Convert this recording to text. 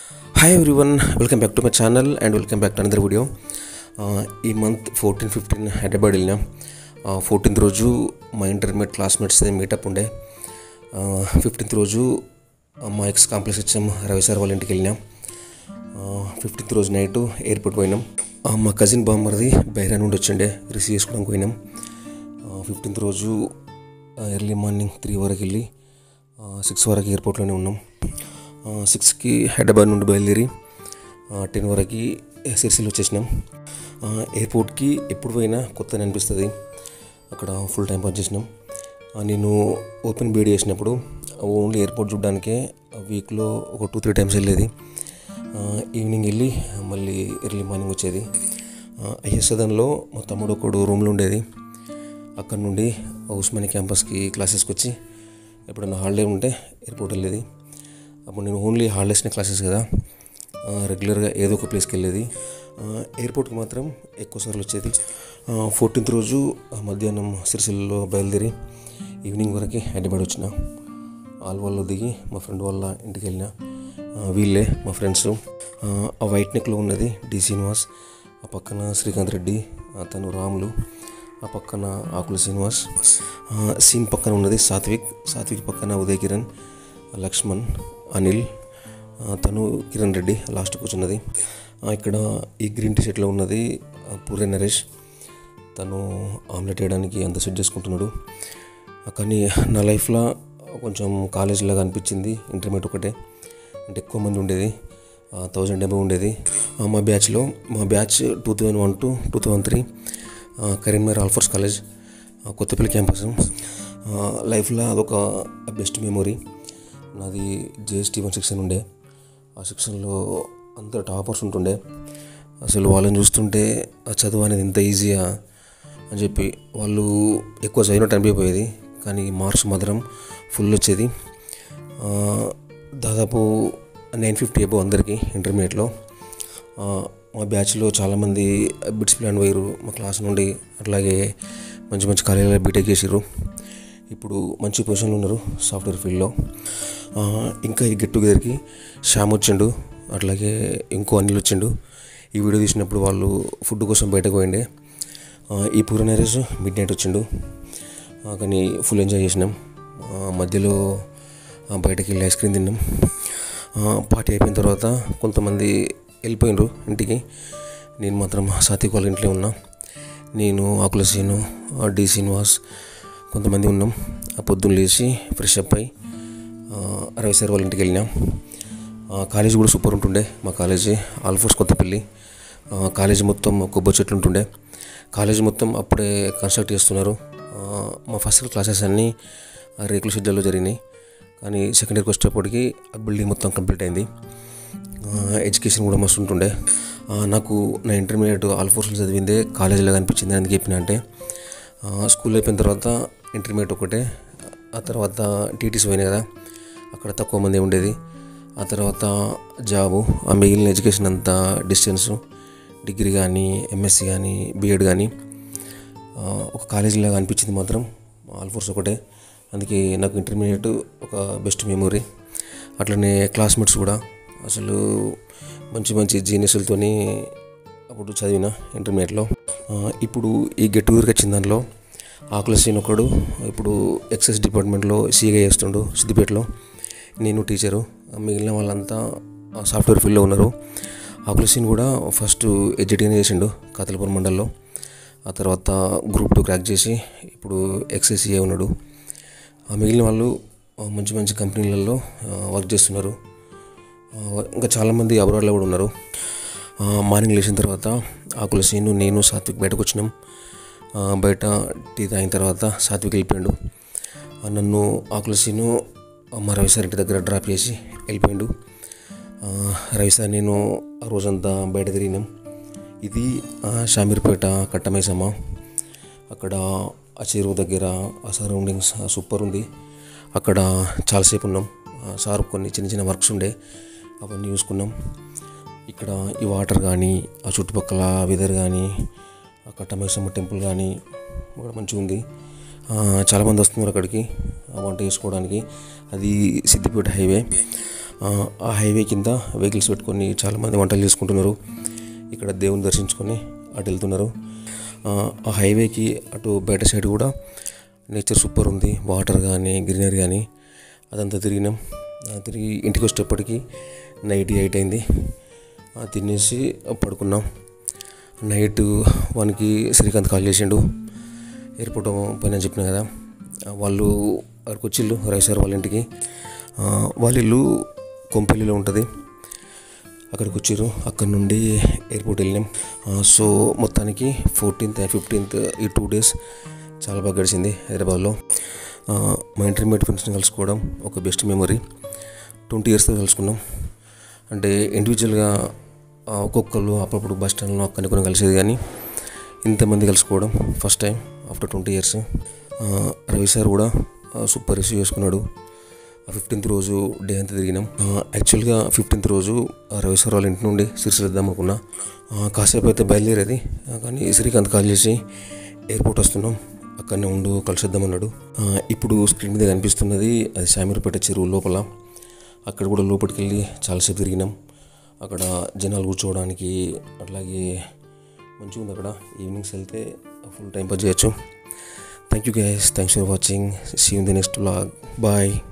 hi everyone welcome back to my channel and welcome back to another video ఈ month fourteen fifteen Hyderabad వెళ్ళినా fourteenth రోజు మా intermediate classmates meetup ఉండే fifteenth రోజు ఆ, మా ఎక్స్ కాంప్లెక్స్ వచ్చాం రవి సార్ వాళ్ళ ఇంటికి వెళ్ళినాం ఫిఫ్టీన్త్ రోజు నైట్ ఎయిర్పోర్ట్ పోయినాం ఆ, మా కజిన్ బామ్మర్ది బైరా నుండి వచ్చిండే రిసీవ్ చేసుకోవడానికి పోయినాం ఫిఫ్టీన్త్ రోజు ఎర్లీ మార్నింగ్ త్రీ వరకు వెళ్ళి సిక్స్ వరకు ఎయిర్పోర్ట్లోనే ఉన్నాం సిక్స్కి హైదరాబాద్ నుండి బయలుదేరి టెన్ వరకు సిరిసిల్ వచ్చేసినాం ఆ, ఎయిర్పోర్ట్కి ఎప్పుడు పోయినా కొత్తని అనిపిస్తుంది అక్కడ ఫుల్ టైం పాస్ చేసినాం ఆ, నేను ఓపెన్ బీడ్ చేసినప్పుడు ఓన్లీ ఎయిర్పోర్ట్ చూడడానికే వీక్లో ఒక టూ త్రీ టైమ్స్ వెళ్ళేది ఆ, ఈవినింగ్ వెళ్ళి మళ్ళీ ఎర్లీ మార్నింగ్ వచ్చేది ఐఎస్ సదన్లో మా తమ్ముడు ఒకడు రూమ్లో ఉండేది అక్కడ నుండి ఉస్మాని క్యాంపస్కి క్లాసెస్కి వచ్చి ఎప్పుడైనా హాలిడే ఉంటే ఎయిర్పోర్ట్ వెళ్ళేది అప్పుడు నేను ఓన్లీ హాలిడేస్నే క్లాసెస్ కదా ఆ, రెగ్యులర్గా ఏదో ఒక ప్లేస్కి వెళ్ళేది ఆ, ఎయిర్పోర్ట్కి మాత్రం ఎక్కువ సార్లు వచ్చేది ఫోర్టీన్త్ రోజు ఆ, మధ్యాహ్నం సిరిసిల్లలో బయలుదేరి ఈవినింగ్ వరకు హైదరాబాద్ వచ్చిన వాళ్ళ వాళ్ళు దిగి మా ఫ్రెండ్ వాళ్ళ ఇంటికి వెళ్ళిన ఆ, వీళ్ళే మా ఫ్రెండ్స్ ఆ, ఆ వైట్ నెక్లో ఉన్నది డి శ్రీనివాస్ ఆ పక్కన శ్రీకాంత్ రెడ్డి తను రాములు ఆ పక్కన ఆకుల శ్రీనివాస్ ఆ, సీన్ పక్కన ఉన్నది సాత్విక్ సాత్విక్ పక్కన ఉదయ్ కిరణ్ లక్ష్మణ్ అనిల్ ఆ, తను కిరణ్ రెడ్డి లాస్ట్ కూర్చున్నది ఆ, ఇక్కడ ఈ గ్రీన్ టీ షర్ట్లో ఉన్నది ఆ, పూరే నరేష్ తను ఆమ్లెట్ వేయడానికి అంత సెట్ చేసుకుంటున్నాడు ఆ, కానీ నా లైఫ్లో కొంచెం కాలేజ్ లాగా అనిపించింది ఇంటర్మీడియట్ ఒకటే అంటే ఎక్కువ మంది ఉండేది థౌజండ్ అబవ్ ఉండేది ఆ, మా బ్యాచ్లో మా batch two thousand one to two thousand three Karimnagar Alphores college ఆ, కొత్తపల్లి క్యాంపస్ ఆ, లైఫ్లో అదొక బెస్ట్ మెమొరీ నాది జేఎస్టీ వన్ సెక్షన్ ఉండే ఆ సెక్షన్లో అంత టాపర్స్ ఉంటుండే అసలు వాళ్ళని చూస్తుంటే ఆ చదువు అనేది ఇంత ఈజీయా అని చెప్పి వాళ్ళు ఎక్కువ చదివినట్టు అనిపించిపోయేది కానీ మార్క్స్ మాత్రం ఫుల్ వచ్చేది ఆ, దాదాపు నైన్ ఫిఫ్టీ అబో అందరికీ ఇంటర్మీడియట్లో ఆ, మా బ్యాచ్లో చాలామంది బిట్స్ ప్లాన్ పోయారు మా క్లాస్ నుండి అట్లాగే మంచి మంచి కాలేజీలో బీటెక్ చేసారు ఇప్పుడు మంచి పొజిషన్లో ఉన్నారు సాఫ్ట్వేర్ ఫీల్డ్లో ఆ, ఇంకా ఈ గెట్ టుగెదర్కి శ్యామ్ వచ్చిండు అట్లాగే ఇంకో అనిల్ వచ్చిండు ఈ వీడియో తీసినప్పుడు వాళ్ళు ఫుడ్ కోసం బయటకు పోయిండే ఆ, ఈ పూర నరేష్ మిడ్ నైట్ వచ్చిండు ఆ, కానీ ఫుల్ ఎంజాయ్ చేసినాం ఆ, మధ్యలో ఆ, బయటకు వెళ్ళి ఐస్ క్రీమ్ తిన్నాం ఆ, పార్టీ అయిపోయిన తర్వాత కొంతమంది వెళ్ళిపోయినరు ఇంటికి నేను మాత్రం సాత్విక్ వాళ్ళ ఇంట్లో ఉన్నా నేను ఆకుల సీను ఆ, డి శ్రీనివాస్ కొంతమంది ఉన్నాం ఆ పొద్దున్న లేచి ఫ్రెష్ అప్ అయి ఆ, రవి సార్ వాళ్ళ ఇంటికి వెళ్ళినాం ఆ, కాలేజ్ కూడా సూపర్ ఉంటుండే మా కాలేజీ ఆల్ఫోర్స్ కొత్తపల్లి ఆ, కాలేజీ మొత్తం కొబ్బరి చెట్లు ఉంటుండే కాలేజీ మొత్తం అప్పుడే కన్స్ట్రక్ట్ చేస్తున్నారు ఆ, మా ఫస్ట్ ఇయర్ క్లాసెస్ అన్నీ ఆ రేకుల షెడ్యూల్లో జరిగినాయి కానీ సెకండ్ ఇయర్కి వచ్చేటప్పటికి ఆ బిల్డింగ్ మొత్తం కంప్లీట్ అయింది ఆ, ఎడ్యుకేషన్ కూడా మస్తు ఉంటుండే ఆ, నాకు నా ఇంటర్మీడియట్ ఆల్ఫోర్స్లో చదివిందే కాలేజీలో అనిపించింది అందుకు చెప్పిన అంటే ఆ, స్కూల్ అయిపోయిన తర్వాత ఇంటర్మీడియట్ ఒకటే ఆ తర్వాత టీటీసీ పోయినాయి కదా అక్కడ తక్కువ మంది ఉండేది ఆ తర్వాత జాబు ఆ మిగిలిన ఎడ్యుకేషన్ అంతా డిస్టెన్స్ డిగ్రీ కానీ ఎంఎస్సి కానీ బీఎడ్ కానీ ఆ, ఒక కాలేజీ లాగా అనిపించింది మాత్రం ఆల్ఫోర్స్ ఒకటే అందుకే నాకు ఇంటర్మీడియట్ ఒక బెస్ట్ మెమొరీ అట్లనే క్లాస్మేట్స్ కూడా అసలు మంచి మంచి జీనియస్లతోని అప్పుడు చదివిన ఇంటర్మీడియట్లో ఆ, ఇప్పుడు ఈ గెట్ టుగెదర్కి వచ్చిన దాంట్లో ఆకుల సీన్ ఒకడు ఇప్పుడు ఎక్సైజ్ డిపార్ట్మెంట్లో సీగా చేస్తుండు సిద్దిపేటలో నేను టీచరు మిగిలిన వాళ్ళంతా సాఫ్ట్వేర్ ఫీల్డ్లో ఉన్నారు ఆకుల సీన్ కూడా ఫస్ట్ ఎడ్జిటీగానే చేసిండు కాతలపురం మండల్లో ఆ తర్వాత గ్రూప్ టూ క్రాక్ చేసి ఇప్పుడు ఎక్సైసీఏ ఉన్నాడు ఆ మిగిలిన వాళ్ళు ఆ, మంచి మంచి కంపెనీలలో ఆ, వర్క్ చేస్తున్నారు ఆ, ఇంకా చాలామంది అబ్రాడ్లో కూడా ఉన్నారు ఆ, మార్నింగ్ లేచిన తర్వాత ఆకుల సీను నేను సాత్విక్ బయటకు వచ్చినాం ఆ, బయట టీ తాగిన తర్వాత సాత్విక్ వెళ్ళిపోయాడు ఆ, నన్ను ఆకుల సీను ఆ, మా రవి సార్ ఇంటి దగ్గర డ్రాప్ చేసి వెళ్ళిపోయాడు ఆ, రవి సార్ నేను ఆ రోజంతా బయట తిరిగినాం ఇది ఆ, షామీర్పేట కట్టమైసమ్మ అక్కడ ఆ చెరువు దగ్గర ఆ సరౌండింగ్స్ ఆ సూపర్ ఉంది అక్కడ చాలాసేపు ఉన్నాం ఆ, సార్ కొన్ని చిన్న చిన్న వర్క్స్ ఉండే అవన్నీ చూసుకున్నాం ఇక్కడ ఈ వాటర్ కానీ ఆ చుట్టుపక్కల వెదర్ కానీ ఆ కట్టమైసమ్మ టెంపుల్ కానీ కూడా మంచిగా ఉంది ఆ, చాలామంది వస్తున్నారు అక్కడికి ఆ వంట చేసుకోవడానికి అది సిద్దిపేట హైవే ఆ, ఆ హైవే కింద వెహికల్స్ పెట్టుకొని చాలామంది వంటలు చేసుకుంటున్నారు ఇక్కడ దేవుని దర్శించుకొని అటు వెళ్తున్నారు ఆ, ఆ హైవేకి అటు బయట సైడ్ కూడా నేచర్ సూపర్ ఉంది వాటర్ కానీ గ్రీనరీ కానీ అదంతా తిరిగినాం ఆ, తిరిగి ఇంటికి వచ్చేటప్పటికి నైట్ ఎయిట్ అయింది ఆ, తినేసి పడుకున్నాం నైట్ వానికి శ్రీకాంత్ కాల్ చేసిండు ఎయిర్పోర్ట్ పైన చెప్పిన కదా ఆ, వాళ్ళు అక్కడికి వచ్చిళ్ళు రైసార్ వాళ్ళ ఇంటికి ఆ, వాళ్ళ ఇల్లు కొంపల్లిలో ఉంటుంది అక్కడికి వచ్చారు అక్కడ నుండి ఎయిర్పోర్ట్ వెళ్ళినాం ఆ, సో మొత్తానికి ఫోర్టీన్త్ అండ్ ఫిఫ్టీన్త్ ఈ టూ డేస్ చాలా బాగా గడిచింది హైదరాబాద్లో ఆ, మా ఇంటర్మీడియట్ ఫ్రెండ్స్ని కలుసుకోవడం ఒక బెస్ట్ మెమరీ ట్వంటీ ఇయర్స్తో కలుసుకున్నాం అంటే ఇండివిజువల్గా ఆ, ఒక్కొక్కరు అప్పుడప్పుడు బస్ స్టాండ్లో అక్కడిని కొన్ని కలిసేది కానీ ఇంతమంది కలుసుకోవడం first time after twenty years Ravi sir కూడా ఆ, సూపర్ రిసీవ్ చేసుకున్నాడు ఫిఫ్టీన్త్ రోజు డే అంతా తిరిగినాం ఆ, యాక్చువల్గా ఫిఫ్టీన్త్ రోజు ఆ రవి సార్ వాళ్ళ ఇంటి నుండి సిరిసిల్ల వెళ్దాం అనుకున్నా ఆ, కాసేపు అయితే బయలుదేరేది ఆ, కానీ శ్రీకాంత్ కాల్ చేసి ఎయిర్పోర్ట్ వస్తున్నాం అక్కడనే ఉండు కలిసిద్దామన్నాడు ఆ, ఇప్పుడు స్క్రీన్ మీద కనిపిస్తున్నది అది శామీర్పేట చెరువు లోపల అక్కడ కూడా లోపలికి వెళ్ళి చాలాసేపు తిరిగినాం అక్కడ జనాలు కూర్చోవడానికి అట్లాగే మంచిగా ఉంది అక్కడ ఈవినింగ్స్ వెళ్తే ఫుల్ టైం పాస్ చేయొచ్చు thank you guys thanks for watching see in the next blog bye